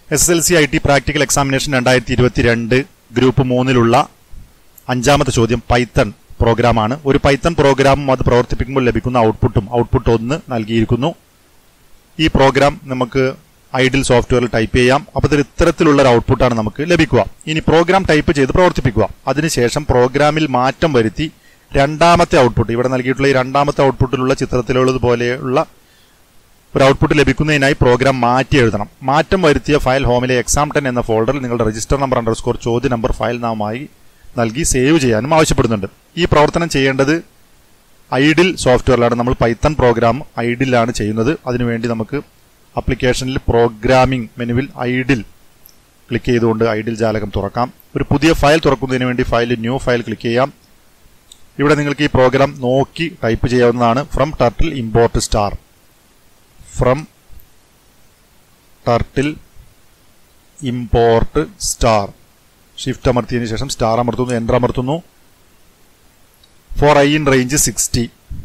S S L C I T practical examination രണ്ടായിരത്തി ഇരുപത്തിരണ്ട് group മൂന്നിലുള്ള അഞ്ചാമത്തെ ചോദ്യം പൈത്തൺ പ്രോഗ്രാമാണ് ഒരു പൈത്തൺ പ്രോഗ്രാമും അത് പ്രവർത്തിപ്പിക്കുമ്പോൾ ലഭിക്കുന്ന ഔട്ട്പുട്ടും ഔട്ട്പുട്ട് ഒന്ന് നൽകിയിരിക്കുന്നു ഈ പ്രോഗ്രാം നമുക്ക് ഐഡിൽ സോഫ്റ്റ്വെയറിൽ ടൈപ്പ് ചെയ്യാം അപ്പോൾ ഇതിൽ ഇത്തരത്തിലുള്ള ഒരു ഔട്ട്പുട്ടാണ് നമുക്ക് ലഭിക്കുക ഇനി പ്രോഗ്രാം ടൈപ്പ് ചെയ്ത് പ്രവർത്തിപ്പിക്കുക അതിനുശേഷം പ്രോഗ്രാമിൽ മാറ്റം വരുത്തി രണ്ടാമത്തെ ഔട്ട്പുട്ട് ഇവിടെ നൽകിയിട്ടുള്ള ഈ രണ്ടാമത്തെ ഔട്ട്പുട്ടിലുള്ള ചിത്രത്തിലുള്ളതുപോലെയുള്ള ഒരു ഔട്ട്പുട്ട് ലഭിക്കുന്നതിനായി പ്രോഗ്രാം മാറ്റി എഴുതണം മാറ്റം വരുത്തിയ ഫയൽ ഹോമിലെ എക്സാം ടെൻ എന്ന ഫോൾഡറിൽ നിങ്ങളുടെ രജിസ്റ്റർ നമ്പർ അണ്ടർസ്കോർ ചോദ്യ നമ്പർ ഫയൽ നാമമായി നൽകി സേവ് ചെയ്യാനും ആവശ്യപ്പെടുന്നുണ്ട് ഈ പ്രവർത്തനം ചെയ്യേണ്ടത് ഐഡിൽ സോഫ്റ്റ്വെയറിലാണ് നമ്മൾ പൈത്തൺ പ്രോഗ്രാം ഐഡിലാണ് ചെയ്യുന്നത് അതിനുവേണ്ടി നമുക്ക് ആപ്ലിക്കേഷനിൽ പ്രോഗ്രാമിംഗ് മെനുവിൽ ഐഡിൽ ക്ലിക്ക് ചെയ്തുകൊണ്ട് ഐഡിൽ ജാലകം തുറക്കാം ഒരു പുതിയ ഫയൽ തുറക്കുന്നതിന് വേണ്ടി ഫയൽ ന്യൂ ഫയൽ ക്ലിക്ക് ചെയ്യാം ഇവിടെ നിങ്ങൾക്ക് ഈ പ്രോഗ്രാം നോക്കി ടൈപ്പ് ചെയ്യാവുന്നതാണ് from turtle import star from turtle import star shift അമർത്തിയതിനു ശേഷം സ്റ്റാർ അമർത്തുന്നു എൻ്റർ അമർത്തുന്നു for i in range sixty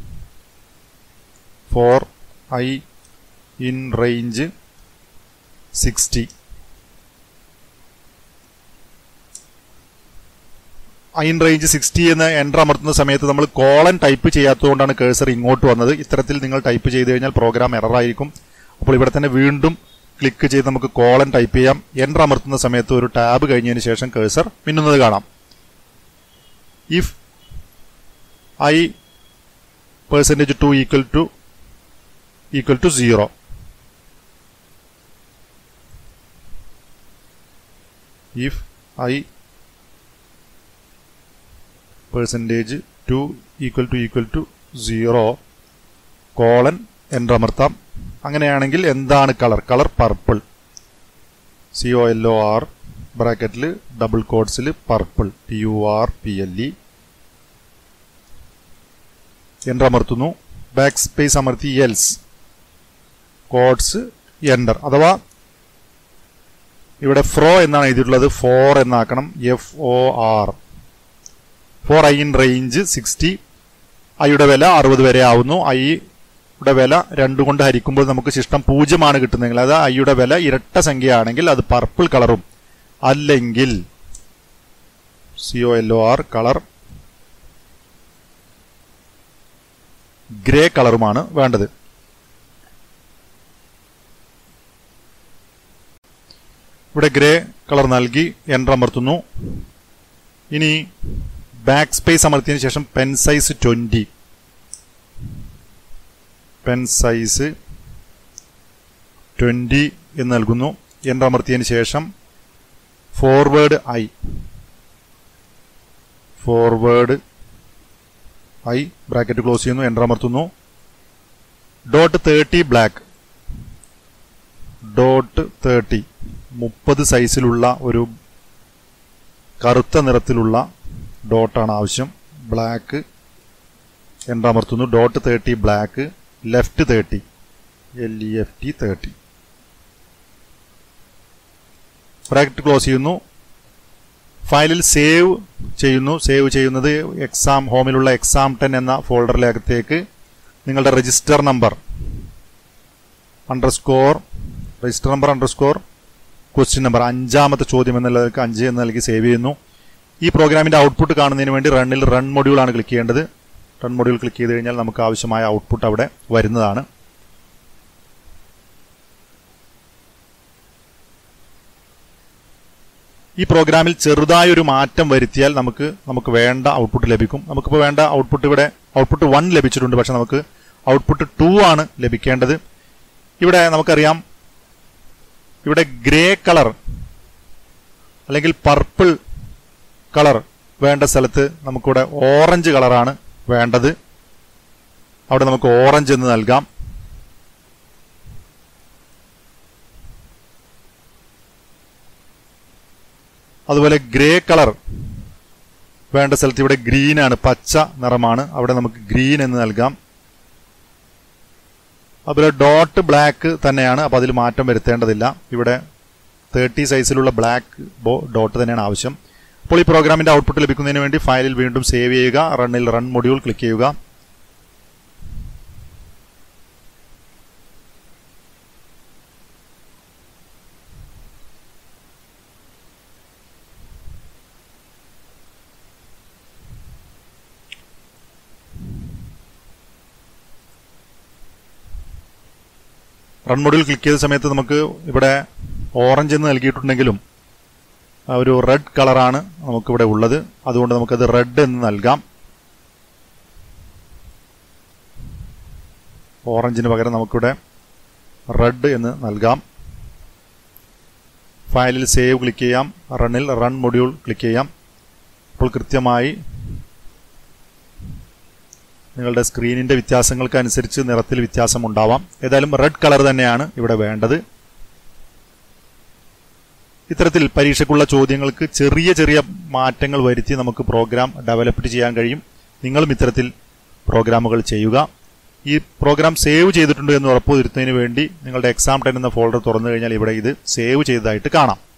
for i in range sixty in range sixty എന്ന് എൻ്റർ അമർത്തുന്ന സമയത്ത് നമ്മൾ കോളൻ ടൈപ്പ് ചെയ്യാത്തതുകൊണ്ടാണ് കേഴ്സർ ഇങ്ങോട്ട് വന്നത് ഇത്തരത്തിൽ നിങ്ങൾ ടൈപ്പ് ചെയ്ത് കഴിഞ്ഞാൽ പ്രോഗ്രാം എററായിരിക്കും അപ്പോൾ ഇവിടെ തന്നെ വീണ്ടും ക്ലിക്ക് ചെയ്ത് നമുക്ക് കോളൻ ടൈപ്പ് ചെയ്യാം എൻ്റർ അമർത്തുന്ന സമയത്ത് ഒരു ടാബ് കഴിഞ്ഞതിന് ശേഷം കേഴ്സർ മിന്നുന്നത് കാണാം if i percentage two equal to equal to zero if i percentage 2 equal to equal to 0 colon enter അമർത്താം അങ്ങനെയാണെങ്കിൽ എന്താണ് colour colour purple C O L O R ബ്രാക്കറ്റിൽ ഡബിൾ കോഡ്സിൽ purple P U R P L E enter അമർത്തുന്നു back space അമർത്തി else quotes enter അഥവാ ഇവിടെ ഫ്രോ എന്നാണ് എഴുതിയിട്ടുള്ളത് ഫോർ എന്നാക്കണം F O R for i in range sixty ഐയുടെ വില അറുപത് വരെ ആവുന്നു ഐയുടെ വില രണ്ടു കൊണ്ട് ഹരിക്കുമ്പോൾ നമുക്ക് ശിഷ്ടം പൂജ്യമാണ് കിട്ടുന്നതെങ്കിൽ അത് ഐയുടെ വില ഇരട്ട സംഖ്യയാണെങ്കിൽ അത് പർപ്പിൾ കളറും അല്ലെങ്കിൽ C O L O R colour grey കളറുമാണ് വേണ്ടത് ഇവിടെ ഗ്രേ കളർ നൽകി എൻ്റർ അമർത്തുന്നു ഇനി ബാക്ക് സ്പേസ് അമർത്തിയതിനു ശേഷം pen size twenty pen size twenty എന്ന് നൽകുന്നു എൻ്റർ അമർത്തിയതിനു ശേഷം forward i forward i bracket close ചെയ്യുന്നു എൻ്റർ അമർത്തുന്നു dot thirty black dot thirty മുപ്പത് സൈസിലുള്ള ഒരു കറുത്ത നിറത്തിലുള്ള ഡോട്ടാണ് ആവശ്യം ബ്ലാക്ക് എൻ്റർ അമർത്തുന്നു dot thirty black left thirty L E F T thirty bracket close ചെയ്യുന്നു ഫയലിൽ സേവ് ചെയ്യുന്നു സേവ് ചെയ്യുന്നത് എക്സാം ഹോമിലുള്ള എക്സാം ടെൻ എന്ന ഫോൾഡറിനകത്തേക്ക് നിങ്ങളുടെ register number underscore register number underscore question number അഞ്ചാമത്തെ ചോദ്യം എന്നുള്ളതൊക്കെ അഞ്ച് എന്ന് നൽകി സേവ് ചെയ്യുന്നു ഈ പ്രോഗ്രാമിന്റെ ഔട്ട്പുട്ട് കാണുന്നതിന് വേണ്ടി റണ്ണിൽ റൺ മൊഡ്യൂൾ ആണ് ക്ലിക്ക് ചെയ്യേണ്ടത് റൺ മൊഡ്യൂൾ ക്ലിക്ക് ചെയ്ത് കഴിഞ്ഞാൽ നമുക്ക് ആവശ്യമായ ഔട്ട്പുട്ട് അവിടെ വരുന്നതാണ് ഈ പ്രോഗ്രാമിൽ ചെറുതായ ഒരു മാറ്റം വരുത്തിയാൽ നമുക്ക് നമുക്ക് വേണ്ട ഔട്ട്പുട്ട് ലഭിക്കും നമുക്കിപ്പോൾ വേണ്ട ഔട്ട്പുട്ട് ഇവിടെ ഔട്ട്പുട്ട് വൺ ലഭിച്ചിട്ടുണ്ട് പക്ഷെ നമുക്ക് ഔട്ട്പുട്ട് ടു ആണ് ലഭിക്കേണ്ടത് ഇവിടെ നമുക്കറിയാം ഇവിടെ ഗ്രേ കളർ അല്ലെങ്കിൽ പർപ്പിൾ കളർ വേണ്ട സ്ഥലത്ത് നമുക്കിവിടെ ഓറഞ്ച് കളറാണ് വേണ്ടത് അവിടെ നമുക്ക് ഓറഞ്ച് എന്ന് നൽകാം അതുപോലെ ഗ്രേ കളർ വേണ്ട സ്ഥലത്ത് ഇവിടെ ഗ്രീൻ ആണ് പച്ച നിറമാണ് അവിടെ നമുക്ക് ഗ്രീൻ എന്ന് നൽകാം അതുപോലെ ഡോട്ട് ബ്ലാക്ക് തന്നെയാണ് അപ്പോൾ അതിൽ മാറ്റം വരുത്തേണ്ടതില്ല ഇവിടെ തേർട്ടി സൈസിലുള്ള ബ്ലാക്ക് ബോ ഡോട്ട് തന്നെയാണ് ആവശ്യം അപ്പോൾ ഈ പ്രോഗ്രാമിന്റെ ഔട്ട്പുട്ട് ലഭിക്കുന്നതിന് വേണ്ടി ഫയലിൽ വീണ്ടും സേവ് ചെയ്യുക റണ്ണിൽ റൺ മൊഡ്യൂൾ ക്ലിക്ക് ചെയ്യുക റൺ മോഡിൽ ക്ലിക്ക് ചെയ്ത സമയത്ത് നമുക്ക് ഇവിടെ ഓറഞ്ച് എന്ന് നൽകിയിട്ടുണ്ടെങ്കിലും ആ ഒരു റെഡ് കളറാണ് നമുക്കിവിടെ ഉള്ളത് അതുകൊണ്ട് നമുക്കത് റെഡ് എന്ന് നൽകാം ഓറഞ്ചിന് പകരം നമുക്കിവിടെ റെഡ് എന്ന് നൽകാം ഫയലിൽ സേവ് ക്ലിക്ക് ചെയ്യാം റണ്ണിൽ റൺ മൊഡ്യൂൾ ക്ലിക്ക് ചെയ്യാം അപ്പോൾ കൃത്യമായി നിങ്ങളുടെ സ്ക്രീനിന്റെ വ്യത്യാസങ്ങൾക്കനുസരിച്ച് നിറത്തിൽ വ്യത്യാസം ഉണ്ടാവാം ഏതായാലും റെഡ് കളർ തന്നെയാണ് ഇവിടെ വേണ്ടത് ഇത്തരത്തിൽ പരീക്ഷയ്ക്കുള്ള ചോദ്യങ്ങൾക്ക് ചെറിയ ചെറിയ മാറ്റങ്ങൾ വരുത്തി നമുക്ക് പ്രോഗ്രാം ഡെവലപ്പ് ചെയ്യാൻ കഴിയും നിങ്ങളും ഇത്തരത്തിൽ പ്രോഗ്രാമുകൾ ചെയ്യുക ഈ പ്രോഗ്രാം സേവ് ചെയ്തിട്ടുണ്ട് എന്ന് ഉറപ്പുവരുത്തുന്നതിന് വേണ്ടി നിങ്ങളുടെ എക്സാം ടെൻ എന്ന ഫോൾഡർ തുറന്നു കഴിഞ്ഞാൽ ഇവിടെ ഇത് സേവ് ചെയ്തതായിട്ട് കാണാം